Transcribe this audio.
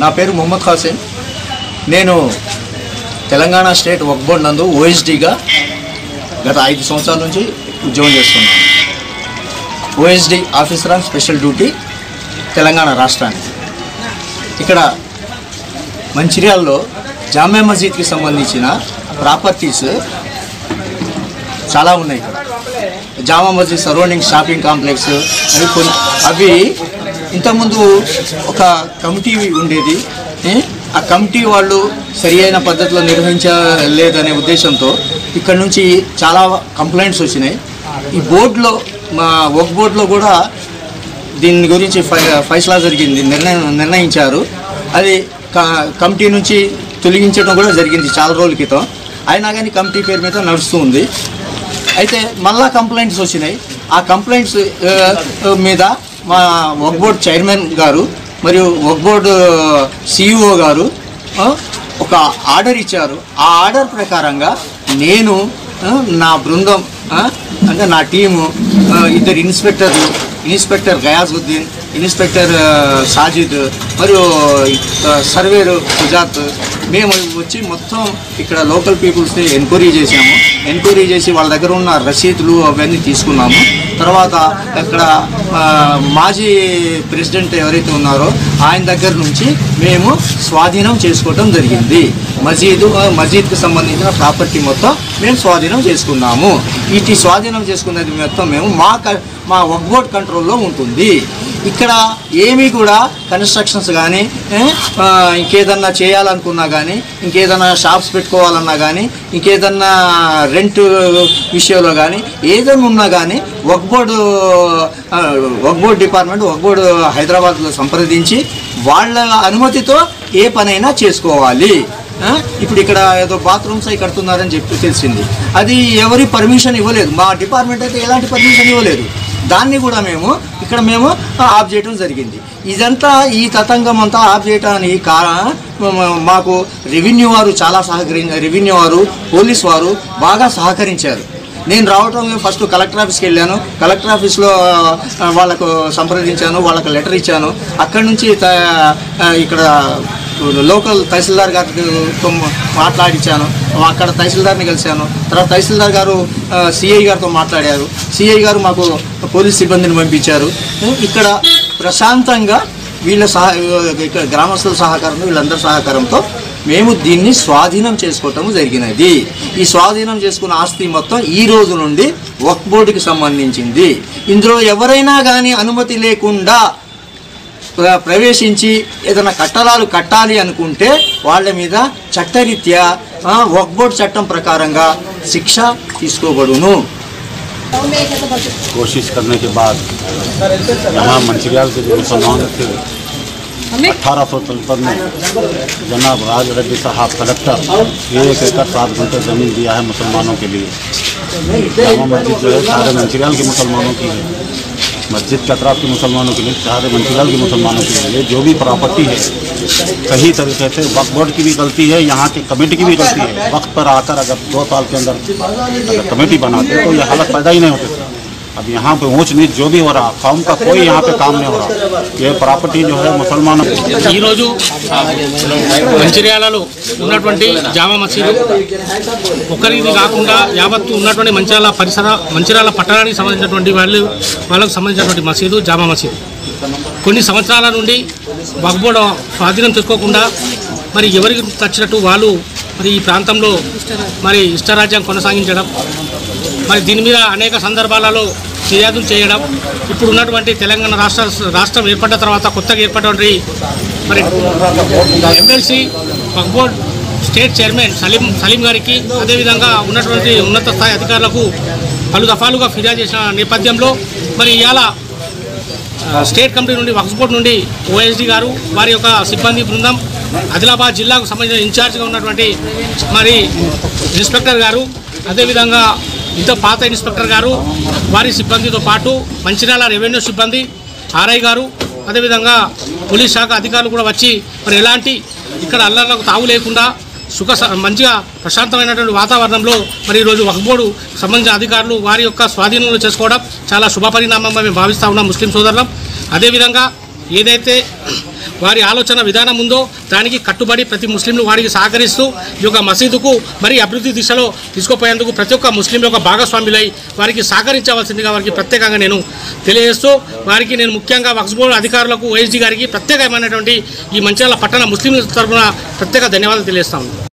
నా పేరు మొహమ్మద్ ఖాసిం నేను తెలంగాణ స్టేట్ వక్ బోర్డ్ నందు ఓఎస్డీగా గత ఐదు సంవత్సరాల నుంచి ఉద్యోగం చేస్తున్నాను OSD officer on special duty Telangana రాష్ట్రానికి ఇక్కడ మంచిర్యాలలో జామే మసీద్కి సంబంధించిన ప్రాపర్టీస్ చాలా ఉన్నాయి ఇక్కడ Jama Masjid surrounding shopping complex అవి కొన్ని అవి ఇంతకుముందు ఒక కమిటీ ఉండేది ఏ? ఆ కమిటీ వాళ్ళు సరి అయిన పద్ధతిలో నిర్వహించలేదనే ఉద్దేశంతో ఇక్కడ నుంచి చాలా కంప్లైంట్స్ వచ్చినాయి ఈ బోర్డులో మా వర్క్ బోర్డులో కూడా దీని గురించి ఫై ఫైసలా జరిగింది నిర్ణయం నిర్ణయించారు అది క- కమిటీ నుంచి తొలగించడం కూడా జరిగింది చాలా రోజుల క్రితం అయినా కానీ కమిటీ పేరు మీద నడుస్తూ ఉంది అయితే మళ్ళా కంప్లైంట్స్ వచ్చినాయి ఆ కంప్లైంట్స్ ఆ, మీద మా వర్క్ బోర్డ్ చైర్మన్ గారు మరియు వర్క్ బోర్డ్ సిఇఓ గారు ఆ, ఒక ఆర్డర్ ఇచ్చారు ఆ ఆర్డర్ ప్రకారంగా నేను ఆ, నా బృందం ఆ, అంటే నా టీము ఆ, ఇద్దరు ఇన్స్పెక్టర్లు ఇన్స్పెక్టర్ గయాజుద్దీన్ ఇన్స్పెక్టర్ ఆ, సాజిద్ మరియు ఆ, సర్వేరు సుజాత్ మేము వచ్చి మొత్తం ఇక్కడ లోకల్ పీపుల్స్ని ఎంక్వైరీ చేసాము ఎంక్వైరీ చేసి వాళ్ళ దగ్గర ఉన్న రసీదులు అవన్నీ తీసుకున్నాము తర్వాత ఇక్కడ ఆ, మాజీ ప్రెసిడెంట్ ఎవరైతే ఉన్నారో ఆయన దగ్గర నుంచి మేము స్వాధీనం చేసుకోవటం జరిగింది మసీదు ఆ, మసీద్కి సంబంధించిన ప్రాపర్టీ మొత్తం మేము స్వాధీనం చేసుకున్నాము ఇటు స్వాధీనం చేసుకున్నది మొత్తం మేము మా క- మా వర్క్ బోర్డ్ కంట్రోల్లో ఉంటుంది ఇక్కడ ఏమీ కూడా కన్స్ట్రక్షన్స్ కానీ ఇంకేదన్నా చేయాలనుకున్నా కానీ ఇంకేదన్నా షాప్స్ పెట్టుకోవాలన్నా కానీ ఇంకేదన్నా రెంట్ విషయంలో కానీ ఏదైనా ఉన్నా కానీ వర్క్ బోర్డు ఆ, work board department work board హైదరాబాద్లో సంప్రదించి వాళ్ళ అనుమతితో ఏ పనైనా చేసుకోవాలి ఆ, ఇప్పుడు ఇక్కడ ఏదో బాత్రూమ్స్ అవి కడుతున్నారని చెప్పి తెలిసింది అది ఎవరి పర్మిషన్ ఇవ్వలేదు మా డిపార్ట్మెంట్ అయితే ఎలాంటి పర్మిషన్ ఇవ్వలేదు దాన్ని కూడా మేము ఇక్కడ మేము ఆఫ్ చేయడం జరిగింది ఇదంతా ఈ తతంగం అంతా ఆఫ్ చేయడానికి కా మాకు రెవెన్యూ వారు చాలా సహకరి రెవెన్యూ వారు పోలీస్ వారు బాగా సహకరించారు నేను రావటం ఫస్ట్ కలెక్టర్ ఆఫీస్కి వెళ్ళాను కలెక్టర్ ఆఫీస్లో ఆ, వాళ్ళకు సంప్రదించాను వాళ్ళకు లెటర్ ఇచ్చాను అక్కడి నుంచి త- ఆ, ఇక్కడ లోకల్ తహసీల్దార్ గారితో మాట్లాడించాను అక్కడ తహసీల్దార్ని కలిశాను తర్వాత తహసీల్దార్ గారు సిఐ గారితో మాట్లాడారు సిఐ గారు మాకు పోలీస్ సిబ్బందిని పంపించారు ఇక్కడ ప్రశాంతంగా వీళ్ళ సహ ఇక్కడ గ్రామస్తుల సహకారంతో వీళ్ళందరి సహకారంతో మేము దీన్ని స్వాధీనం చేసుకోవటం జరిగినది ఈ స్వాధీనం చేసుకున్న ఆస్తి మొత్తం ఈ రోజు నుండి వక్ బోర్డుకి సంబంధించింది ఇందులో ఎవరైనా కానీ అనుమతి లేకుండా ప్ర- ప్రవేశించి ఏదైనా కట్టడాలు కట్టాలి అనుకుంటే వాళ్ళ మీద చట్టరీత్యా ఆ, వక్ బోర్డ్ చట్టం ప్రకారంగా శిక్ష తీసుకోబడును कोशिश करने के बाद यहाँ मंचिरियाल के जो मुसलमान थे अठारह सौ तिरपन में जनाब राज रेड्डी साहब कलेक्टर एक एकड़ सात घंटे ज़मीन दिया है मुसलमानों के लिए जामा मस्जिद जो है सारे मंचिरियाल के मुसलमानों की है मस्जिद के अतराफ के मुसलमानों के लिए सारे मंचिरियाल के मुसलमानों के लिए जो भी प्रॉपर्टी है सही तरीके से वक्फ बोर्ड की भी गलती है यहाँ की कमेटी की भी गलती है वक्त पर आकर अगर दो साल के अंदर अगर कमेटी बनाते तो ये हालत पैदा ही नहीं होती अब यहाँ पे ऊंच नीच जो भी हो रहा कौम का कोई यहाँ पे काम नहीं हो रहा ये प्रॉपर्टी जो है मुसलमानों ఈరోజు మంచిర్యాలలో ఉన్నటువంటి జామా మసీదు ఒకరిది కాకుండా యావత్తు ఉన్నటువంటి మంచిర్యాల పరిసర మంచిర్యాల పట్టణానికి సంబంధించినటువంటి వాళ్ళు వాళ్ళకు సంబంధించినటువంటి మసీదు జామా మసీదు కొన్ని సంవత్సరాల నుండి వక్బోర్డ్ స్వాధీనం చేసుకోకుండా మరి ఎవరికి నచ్చినట్టు వాళ్ళు మరి ఈ ప్రాంతంలో మరి ఇష్టరాజ్యం కొనసాగించడం మరి దీని మీద అనేక సందర్భాలలో ఫిర్యాదులు చేయడం ఇప్పుడు ఉన్నటువంటి తెలంగాణ రాష్ట్ర రాష్ట్రం ఏర్పడ్డ తర్వాత కొత్తగా ఏర్పడినటువంటి మరి MLC board state chairman Saleem Saleem గారికి అదేవిధంగా ఉన్నటువంటి ఉన్నత స్థాయి అధికారులకు పలు దఫాలుగా ఫిర్యాదు చేసిన నేపథ్యంలో మరి ఇవాళ ఆ, స్టేట్ కమిటీ నుండి వక్స్ బోర్డు నుండి ఓఎస్డి గారు వారి యొక్క సిబ్బంది బృందం ఆదిలాబాద్ జిల్లాకు సంబంధించిన ఇన్ఛార్జ్గా ఉన్నటువంటి మరి ఇన్స్పెక్టర్ గారు అదేవిధంగా ఇంత పాత ఇన్స్పెక్టర్ గారు వారి సిబ్బందితో పాటు మంచిర్యాల రెవెన్యూ సిబ్బంది ఆర్ఐ గారు అదేవిధంగా పోలీస్ శాఖ అధికారులు కూడా వచ్చి మరి ఎలాంటి ఇక్కడ అల్లర్లకు తావు లేకుండా సుఖ స- మంచిగా ప్రశాంతమైనటువంటి వాతావరణంలో మరి ఈరోజు వక్బోర్డు సంబంధించిన అధికారులు వారి యొక్క స్వాధీనంలో చేసుకోవడం చాలా శుభ పరిణామంగా మేము భావిస్తూ ఉన్నాం ముస్లిం సోదరులం అదేవిధంగా ఏదైతే వారి ఆలోచన విధానం ఉందో దానికి కట్టుబడి ప్రతి ముస్లింలు వారికి సహకరిస్తూ ఈ యొక్క మసీదుకు మరి అభివృద్ధి దిశలో తీసుకుపోయేందుకు ప్రతి ఒక్క ముస్లింల యొక్క భాగస్వాములై వారికి సహకరించవలసిందిగా వారికి ప్రత్యేకంగా నేను తెలియజేస్తూ వారికి నేను ముఖ్యంగా వక్స్ బోర్డు అధికారులకు ఓఎస్డీ గారికి ప్రత్యేకమైనటువంటి ఈ మంచిర్యాల పట్టణ ముస్లింల తరఫున ప్రత్యేక ధన్యవాదాలు తెలియజేస్తాను